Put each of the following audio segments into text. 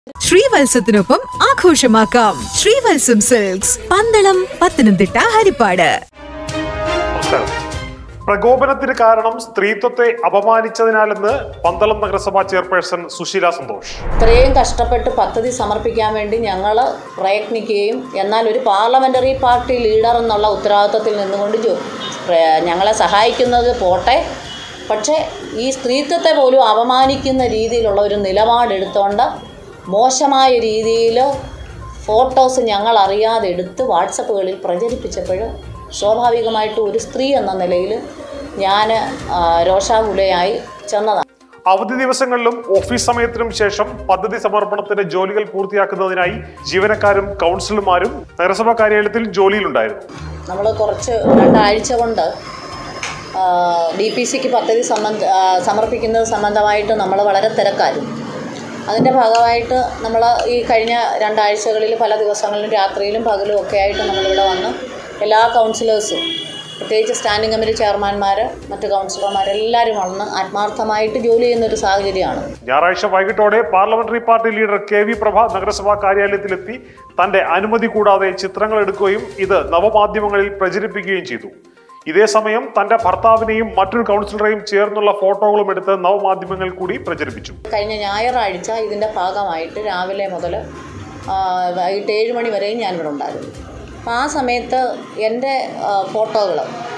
ശ്രീവത്സത്തിനൊപ്പം ആഘോഷമാക്കാം ശ്രീവത്സം സിൽക്സ് പന്തളം പത്തനംതിട്ട ഹരിപ്പാട് നമസ്കാരം പ്രകോപനത്തിന് കാരണം സ്ത്രീത്വത്തെ അപമാനിച്ചതിനാലെന്ന് പന്തളം നഗരസഭാ ചെയർപേഴ്സൺ സുശീല സന്തോഷ് ഇത്രയും കഷ്ടപ്പെട്ട് പദ്ധതി സമർപ്പിക്കാൻ വേണ്ടി ഞങ്ങൾ പ്രയത്നിക്കുകയും എന്നാൽ ഒരു പാർലമെൻ്ററി പാർട്ടി ലീഡർ എന്നുള്ള ഉത്തരവാദിത്വത്തിൽ നിന്നുകൊണ്ട് ജോ പ്ര- ഞങ്ങളെ സഹായിക്കുന്നത് പോട്ടെ പക്ഷേ ഈ സ്ത്രീത്വത്തെ പോലും അപമാനിക്കുന്ന രീതിയിലുള്ള ഒരു നിലപാടെടുത്തുകൊണ്ട് മോശമായ രീതിയിൽ ഫോട്ടോസ് ഞങ്ങൾ അറിയാതെ എടുത്ത് വാട്സപ്പുകളിൽ പ്രചരിപ്പിച്ചപ്പോൾ സ്വാഭാവികമായിട്ടും ഒരു സ്ത്രീ എന്ന നിലയിൽ ഞാൻ രോഷാകുലയായി ചെന്നതാണ് അവധി ദിവസങ്ങളിലും ഓഫീസ് സമയത്തിനും ശേഷം പദ്ധതി സമർപ്പണത്തിന്റെ ജോലികൾ പൂർത്തിയാക്കുന്നതിനായി ജീവനക്കാരും കൗൺസിലർമാരും നഗരസഭാ കാര്യാലയത്തിൽ ജോലിയിലുണ്ടായിരുന്നു നമ്മൾ കുറച്ച് രണ്ടാഴ്ച കൊണ്ട് ഡി പി സിക്ക് പദ്ധതി സംബന്ധ ആ, സമർപ്പിക്കുന്നത് സംബന്ധമായിട്ട് നമ്മൾ വളരെ തിരക്കായിരുന്നു അതിൻ്റെ ഭാഗമായിട്ട് നമ്മൾ ഈ കഴിഞ്ഞ രണ്ടാഴ്ചകളിൽ പല ദിവസങ്ങളിലും രാത്രിയിലും പകലും ഒക്കെ ആയിട്ട് നമ്മളിവിടെ വന്ന് എല്ലാ കൗൺസിലേഴ്സും പ്രത്യേകിച്ച് സ്റ്റാൻഡിംഗ് കമ്മിറ്റി ചെയർമാൻമാർ മറ്റ് കൗൺസിലർമാരെല്ലാവരും വന്ന് ആത്മാർത്ഥമായിട്ട് ജോലി ചെയ്യുന്ന ഒരു സാഹചര്യമാണ് ഞായറാഴ്ച വൈകിട്ടോടെ parliamentary party leader K V Prabha നഗരസഭാ കാര്യാലയത്തിലെത്തി തന്റെ അനുമതി കൂടാതെ ചിത്രങ്ങൾ എടുക്കുകയും ഇത് നവമാധ്യമങ്ങളിൽ പ്രചരിപ്പിക്കുകയും ചെയ്തു ഇതേ സമയം തന്റെ ഭർത്താവിനെയും മറ്റൊരു കൗൺസിലറെയും ചേർന്നുള്ള ഫോട്ടോകളും എടുത്ത് നവമാധ്യമങ്ങൾ കൂടി പ്രചരിപ്പിച്ചു കഴിഞ്ഞ ഞായറാഴ്ച ഇതിൻ്റെ ഭാഗമായിട്ട് രാവിലെ മുതൽ വൈകിട്ട് ഏഴ് മണി വരെയും ഞാനിവിടെ ഉണ്ടായിരുന്നു അപ്പോൾ ആ സമയത്ത് എൻ്റെ ഫോട്ടോകൾ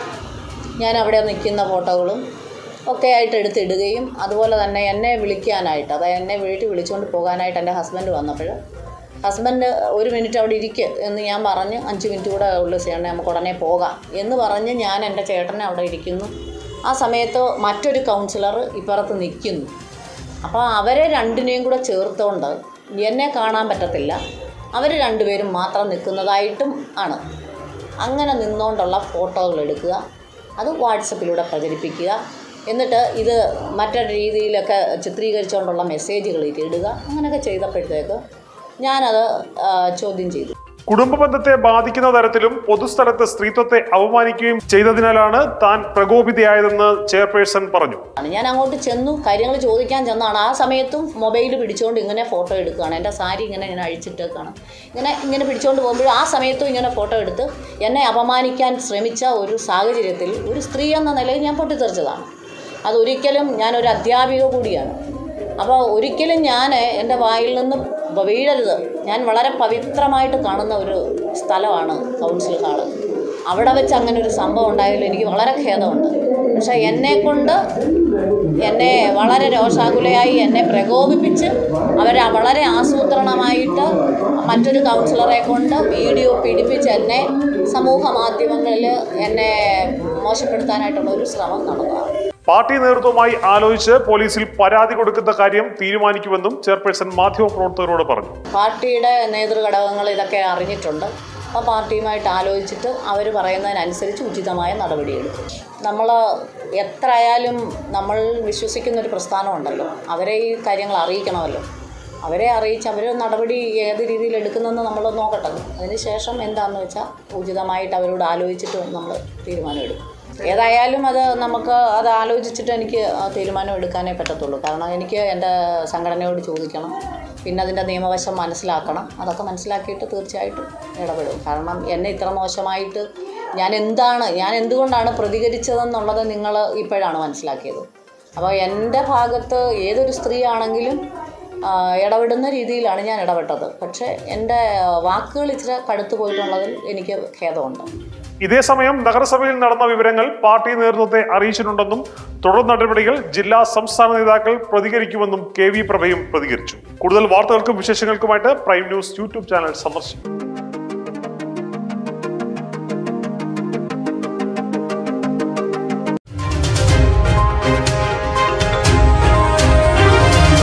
ഞാൻ അവിടെ നിൽക്കുന്ന ഫോട്ടോകളും ഒക്കെ ആയിട്ട് എടുത്തിടുകയും അതുപോലെ തന്നെ എന്നെ വിളിക്കാനായിട്ട് അതായത് എന്നെ വീട്ടിൽ വിളിച്ചുകൊണ്ട് പോകാനായിട്ട് എൻ്റെ ഹസ്ബൻഡ് വന്നപ്പോൾ ഹസ്ബൻഡ് ഒരു മിനിറ്റ് അവിടെ ഇരിക്കുക എന്ന് ഞാൻ പറഞ്ഞ് അഞ്ച് മിനിറ്റ് കൂടെ ഉള്ളു ചേട്ടനെ നമുക്ക് ഉടനെ പോകാം എന്ന് പറഞ്ഞ് ഞാൻ എൻ്റെ ചേട്ടനെ അവിടെ ഇരിക്കുന്നു ആ സമയത്ത് മറ്റൊരു കൗൺസിലർ ഇപ്പുറത്ത് നിൽക്കുന്നു അപ്പോൾ അവരെ രണ്ടിനെയും കൂടെ ചേർത്തുകൊണ്ട് എന്നെ കാണാൻ പറ്റത്തില്ല അവർ രണ്ടുപേരും മാത്രം നിൽക്കുന്നതായിട്ടും ആണ് അങ്ങനെ നിന്നുകൊണ്ടുള്ള ഫോട്ടോകൾ എടുക്കുക അത് വാട്സപ്പിലൂടെ പ്രചരിപ്പിക്കുക എന്നിട്ട് ഇത് മറ്റൊരു രീതിയിലൊക്കെ ചിത്രീകരിച്ചുകൊണ്ടുള്ള മെസ്സേജുകൾ ഇടുക അങ്ങനെയൊക്കെ ചെയ്തപ്പോഴത്തേക്ക് ഞാനത് ആ, ചോദ്യം ചെയ്തു കുടുംബ ബന്ധത്തെ ബാധിക്കുന്ന തരത്തിലും പൊതുസ്ഥലത്ത് സ്ത്രീത്വത്തെ അപമാനിക്കുകയും ചെയ്തതിനാലാണ് താൻ പ്രകോപിതയായതെന്ന് ചെയർപേഴ്സൺ പറഞ്ഞു ആണ് ഞാൻ അങ്ങോട്ട് ചെന്നു കാര്യങ്ങൾ ചോദിക്കാൻ ചെന്നാണ് ആ സമയത്തും മൊബൈൽ പിടിച്ചുകൊണ്ട് ഇങ്ങനെ ഫോട്ടോ എടുക്കുകയാണ് എൻ്റെ സാരി ഇങ്ങനെ ഇങ്ങനെ അഴിച്ചിട്ടേക്കാണ് ഇങ്ങനെ ഇങ്ങനെ പിടിച്ചുകൊണ്ട് പോകുമ്പോൾ ആ സമയത്തും ഇങ്ങനെ ഫോട്ടോ എടുത്ത് എന്നെ അപമാനിക്കാൻ ശ്രമിച്ച ഒരു സാഹചര്യത്തിൽ ഒരു സ്ത്രീ എന്ന നിലയിൽ ഞാൻ പൊട്ടിത്തെറിച്ചതാണ് അതൊരിക്കലും ഞാനൊരു അധ്യാപിക കൂടിയാണ് അപ്പോൾ ഒരിക്കലും ഞാൻ എൻ്റെ വായിൽ നിന്ന് വീഴരുത് ഞാൻ വളരെ പവിത്രമായിട്ട് കാണുന്ന ഒരു സ്ഥലമാണ് കൗൺസിൽ ഹാള് അവിടെ വെച്ച് അങ്ങനെ ഒരു സംഭവം ഉണ്ടായതിൽ എനിക്ക് വളരെ ഖേദമുണ്ട് പക്ഷേ എന്നെ കൊണ്ട് എന്നെ വളരെ രോഷാകുലയായി എന്നെ പ്രകോപിപ്പിച്ച് അവർ വളരെ ആസൂത്രണമായിട്ട് മറ്റൊരു കൗൺസിലറെ കൊണ്ട് വീഡിയോ പിടിപ്പിച്ച് എന്നെ സമൂഹ മാധ്യമങ്ങളിൽ എന്നെ മോശപ്പെടുത്താനായിട്ടുള്ള ഒരു ശ്രമം നടന്നതാണ് പാർട്ടി നേതൃത്വവുമായി ആലോചിച്ച് പോലീസിൽ പരാതി കൊടുക്കുന്ന കാര്യം തീരുമാനിക്കുമെന്നും ചെയർപേഴ്സൺ മാധ്യമപ്രവർത്തകരോട് പറഞ്ഞു പാർട്ടിയുടെ നേതൃഘടകങ്ങൾ ഇതൊക്കെ അറിഞ്ഞിട്ടുണ്ട് അപ്പോൾ പാർട്ടിയുമായിട്ട് ആലോചിച്ചിട്ട് അവർ പറയുന്നതിനനുസരിച്ച് ഉചിതമായ നടപടിയെടുക്കും നമ്മൾ എത്ര ആയാലും നമ്മൾ വിശ്വസിക്കുന്ന ഒരു പ്രസ്ഥാനമുണ്ടല്ലോ അവരെ ഈ കാര്യങ്ങൾ അറിയിക്കണമല്ലോ അവരെ അറിയിച്ച് അവർ നടപടി ഏത് രീതിയിൽ എടുക്കുന്നതെന്ന് നമ്മൾ നോക്കട്ടെ അതിനുശേഷം എന്താണെന്ന് വെച്ചാൽ ഉചിതമായിട്ട് അവരോട് ആലോചിച്ചിട്ട് നമ്മൾ തീരുമാനം എടുക്കും ഏതായാലും അത് നമുക്ക് അത് ആലോചിച്ചിട്ട് എനിക്ക് ആ തീരുമാനം എടുക്കാനേ പറ്റത്തുള്ളൂ കാരണം എനിക്ക് എൻ്റെ സംഘടനയോട് ചോദിക്കണം പിന്നെ അതിൻ്റെ നിയമവശം മനസ്സിലാക്കണം അതൊക്കെ മനസ്സിലാക്കിയിട്ട് തീർച്ചയായിട്ടും ഇടപെടും കാരണം എന്നെ ഇത്ര മോശമായിട്ട് ഞാൻ എന്താണ് ഞാൻ എന്തുകൊണ്ടാണ് പ്രതികരിച്ചതെന്നുള്ളത് നിങ്ങൾ ഇപ്പോഴാണ് മനസ്സിലാക്കിയത് അപ്പോൾ എൻ്റെ ഭാഗത്ത് ഏതൊരു സ്ത്രീ ആണെങ്കിലും ആ, ഇടപെടുന്ന രീതിയിലാണ് ഞാൻ ഇടപെട്ടത് പക്ഷേ എൻ്റെ വാക്കുകൾ ഇച്ചിരി കടുത്തു പോയിട്ടുള്ളതിൽ എനിക്ക് ഖേദമുണ്ട് ഇതേസമയം നഗരസഭയിൽ നടന്ന വിവരങ്ങൾ പാർട്ടി നേതൃത്വത്തെ അറിയിച്ചിട്ടുണ്ടെന്നും തുടർ നടപടികൾ ജില്ലാ സംസ്ഥാന നേതാക്കൾ പ്രതികരിക്കുമെന്നും കെ വി പ്രഭയും പ്രതികരിച്ചു കൂടുതൽ വാർത്തകൾക്കും വിശേഷങ്ങൾക്കുമായിട്ട് പ്രൈം ന്യൂസ് യൂട്യൂബ് ചാനൽ സന്ദർശിക്കും